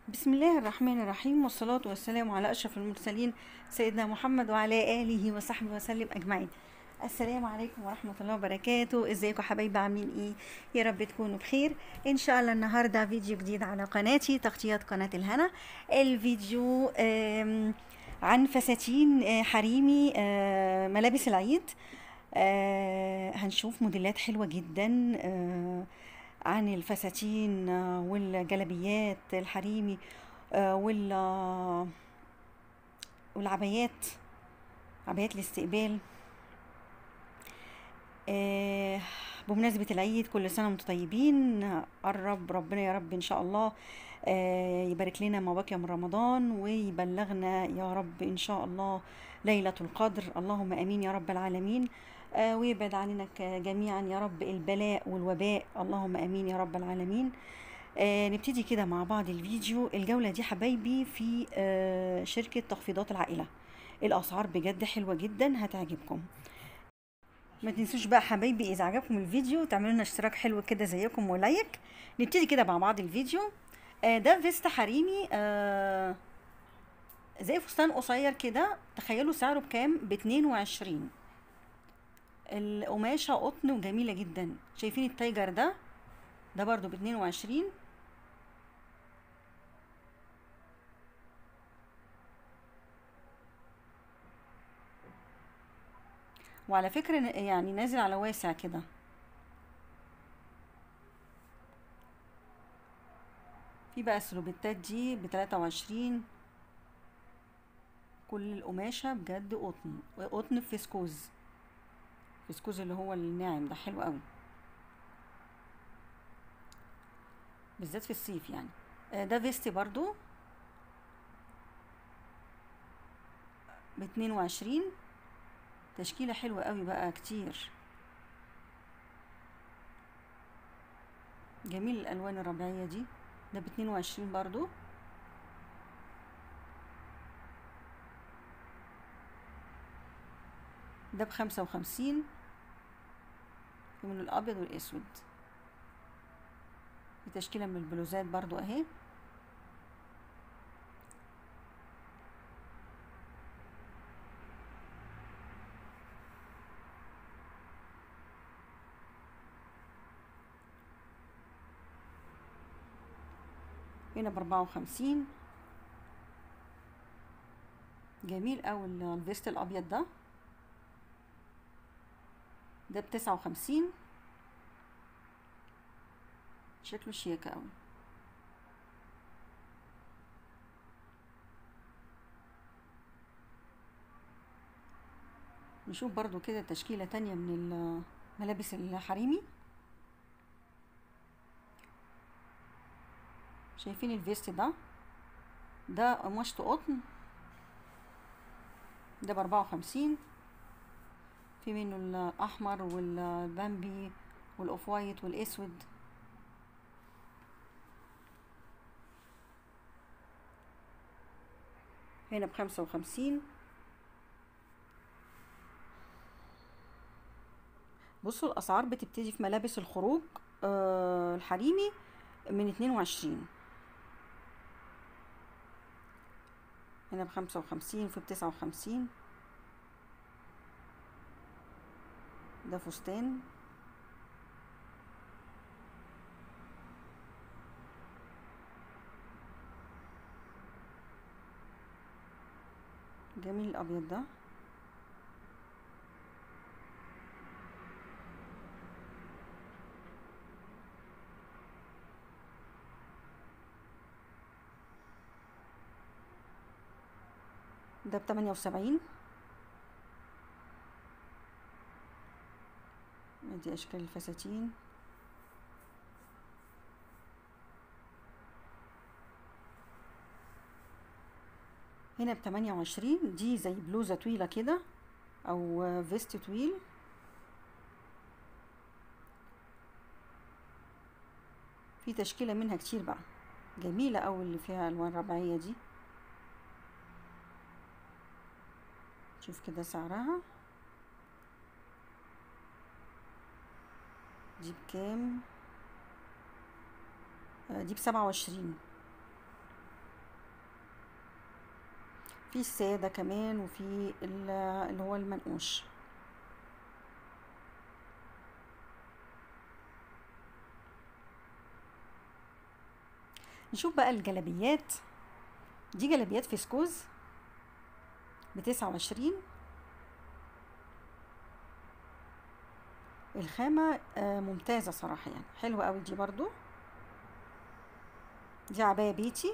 بسم الله الرحمن الرحيم والصلاة والسلام على أشرف المرسلين سيدنا محمد وعلى آله وصحبه وسلم أجمعين السلام عليكم ورحمة الله وبركاته ازيكم حبايبي عاملين ايه يا رب تكونوا بخير ان شاء الله النهاردة فيديو جديد على قناتي تغطية قناة الهنا الفيديو آم، عن فساتين آه، حريمي آه، ملابس العيد آه، هنشوف موديلات حلوة جدا آه، عن الفساتين آه، والجلبيات الحريمي آه، وال آه، والعبايات عبايات الاستقبال آه، بمناسبة العيد كل سنة وانتم طيبين قرب ربنا يا رب إن شاء الله آه، يبارك لنا ما بقي من رمضان ويبلغنا يا رب إن شاء الله ليلة القدر اللهم آمين يا رب العالمين آه، ويبعد عننا ك- جميعا يا رب البلاء والوباء اللهم آمين يا رب العالمين آه، نبتدي كده مع بعض الفيديو الجولة دي حبايبي في آه، شركة تخفيضات العائلة الأسعار بجد حلوة جدا هتعجبكم ما تنسوش بقى حبايبي اذا عجبكم الفيديو تعملوا لنا اشتراك حلو كده زيكم ولايك نبتدي كده مع بعض الفيديو آه ده فيستا حريمي آه زي فستان قصير كده تخيلوا سعره بكام ب 22 القماشه قطن وجميله جدا شايفين التايجر ده ده برضو ب 22 وعلى فكره ن- يعني نازل على واسع كده في بقى السلوبيتات دي ب 23 كل القماشه بجد قطن قطن في فيسكوز فيسكوز اللي هو الناعم ده حلو قوي بالذات في الصيف يعني آه، ده فيستي برضو ب 22 تشكيلة حلوة قوي بقى كتير جميل الألوان الربيعية دي ده ب 22 برضو ده بخمسة وخمسين في من الأبيض والأسود في تشكيلة من البلوزات برضو أهي هنا بأربعة وخمسين جميل أوي ال- الفيست الأبيض ده ده بتسعة وخمسين شكله شيك أوي نشوف برضو كده تشكيلة تانية من الملابس الحريمي شايفين الفيست ده ده قماشته قطن ده بأربعة وخمسين في منه الأحمر والبامبي والأوف وايت والأسود هنا بخمسة وخمسين بصوا الأسعار بتبتدي في ملابس الخروج آه الحريمي من اتنين وعشرين هنا بخمسة وخمسين في بتسعة وخمسين ده فستان جميل الأبيض ده ده بتمانية وسبعين دي أشكال الفساتين هنا بتمانية وعشرين دي زي بلوزة طويلة كده أو فيست طويل في تشكيلة منها كتير بقى جميلة أوي اللي فيها ألوان ربيعية دي شوف كده سعرها دي بكام آه، دي بسبعة وعشرين في السادة كمان وفي ال- اللي هو المنقوش نشوف بقى الجلابيات دي جلابيات فيسكوز بتسعة وعشرين الخامة آه، ممتازة صراحة يعني حلوة قوي دي برضو دي عباية بيتي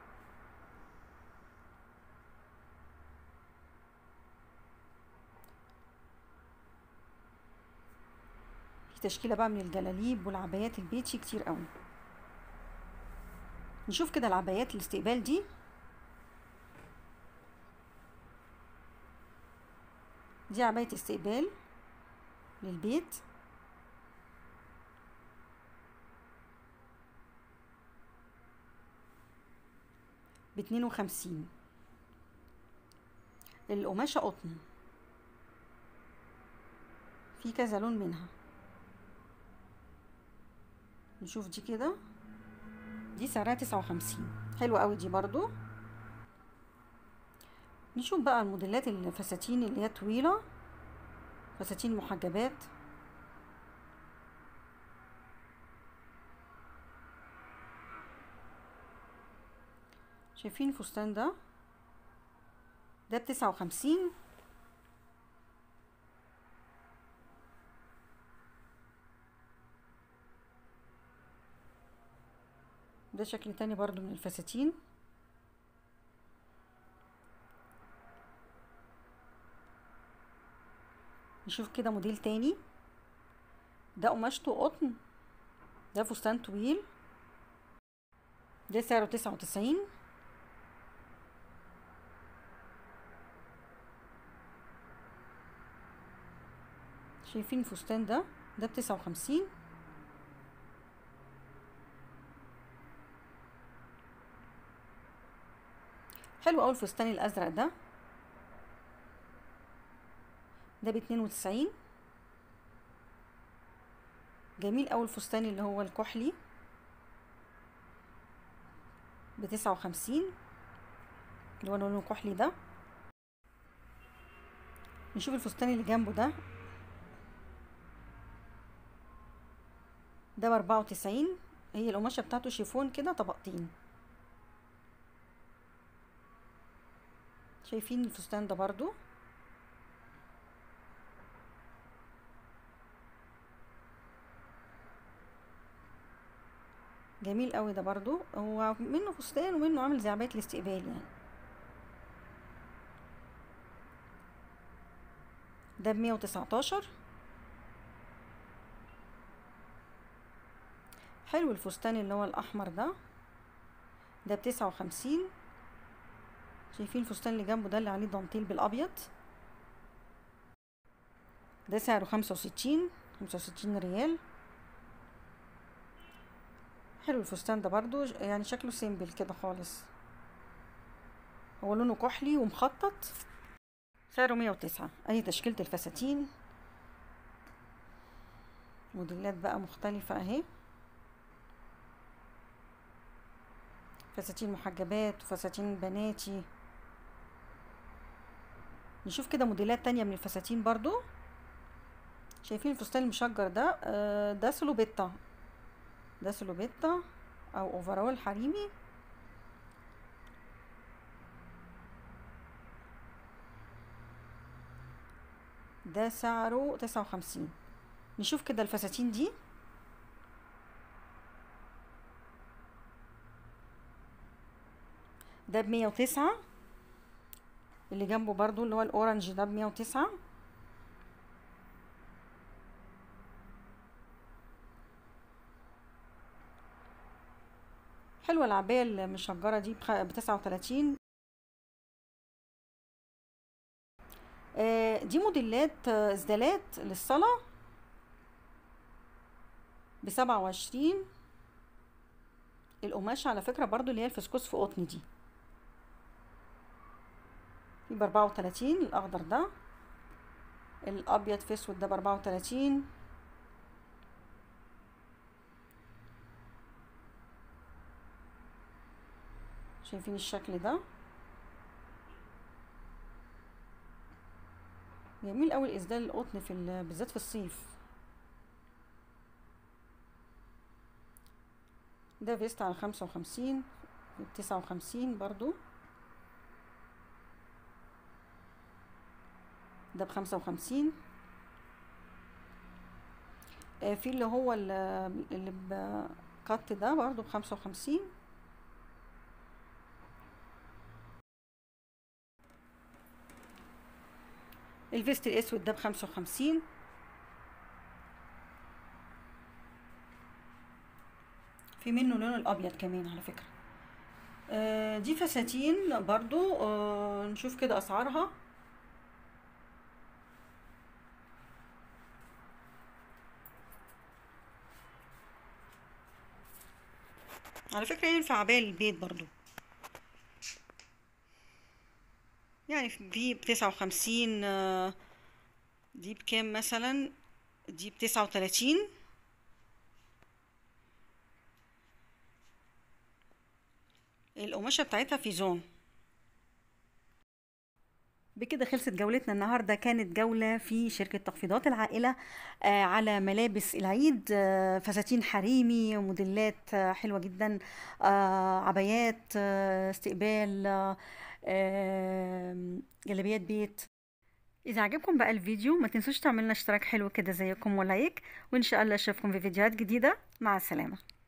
في تشكيلة بقى من الجلاليب والعبايات البيتي كتير قوي نشوف كده العبايات الاستقبال دي دي عباية استقبال للبيت باتنين وخمسين القماشة قطن في كذا لون منها نشوف دي كده دي سعرها تسعة وخمسين حلوة قوي دي برضو نشوف بقى الموديلات الفساتين اللي هي طويلة فساتين محجبات شايفين الفستان ده ده بتسعة وخمسين ده شكل تاني برضو من الفساتين نشوف كده موديل تاني ده قماشته قطن ده فستان طويل ده سعره تسعة وتسعين شايفين الفستان ده ده بتسعة وخمسين حلو اوي الفستان الازرق ده ده باتنين وتسعين جميل اوي الفستان اللي هو الكحلي بتسعة وخمسين اللي هو لونه الكحلي ده نشوف الفستان اللي جنبه ده ده بأربعة وتسعين هي القماشة بتاعته شيفون كده طبقتين شايفين الفستان ده برضو جميل قوي ده برضو هو منه فستان ومنه عامل زي عباية الاستقبال يعني ده بمية وتسعتاشر حلو الفستان اللي هو الأحمر ده ده بتسعة وخمسين شايفين الفستان اللي جنبه ده اللي عليه دانتيل بالأبيض ده سعره خمسة وستين خمسة وستين ريال حلو الفستان ده برضو يعني شكله سيمبل كده خالص هو لونه كحلي ومخطط سعره مية وتسعة أي تشكيلة الفساتين موديلات بقى مختلفة أهي فساتين محجبات وفساتين بناتي نشوف كده موديلات تانية من الفساتين برضو شايفين الفستان المشجر ده آه ده سلوبيتا ده سلوبيتا او اوفرول حريمي ده سعره تسعة وخمسين نشوف كده الفساتين دي ده بمية وتسعة اللي جنبه برضو اللي هو الاورنج ده بمية وتسعة حلوة العباية المشجرة دي بتسعة وتلاتين دي موديلات اسدالات للصلاة بسبعة وعشرين القماشة على فكرة برضو اللي هي الفسكوس في قطن دي في بأربعة وتلاتين الأخضر ده الأبيض في أسود ده بأربعة وتلاتين شايفين الشكل ده جميل قوي الاسدال القطن في ال- بالذات في الصيف ده فيست على خمسة وخمسين تسعة وخمسين برضو ده بخمسة وخمسين آه، في اللي هو ال- اللي بكت ده برضو بخمسة وخمسين الفيست الاسود ده بخمسة وخمسين في منه لون الابيض كمان على فكرة آه، دي فساتين برضو آه، نشوف كده اسعارها على فكرة ينفع عباية البيت برضو يعني في بتسعة وخمسين آه، دي بكام مثلا دي بتسعة وتلاتين القماشة بتاعتها في زون بكده خلصت جولتنا النهاردة كانت جولة في شركة تخفيضات العائلة آه، على ملابس العيد آه، فساتين حريمي موديلات آه، حلوة جدا آه، عبايات آه، استقبال آه، آه، جلابيات بيت إذا عجبكم بقى الفيديو ما تنسوش تعملنا اشتراك حلو كده زيكم ولايك وإن شاء الله أشوفكم في فيديوهات جديدة مع السلامة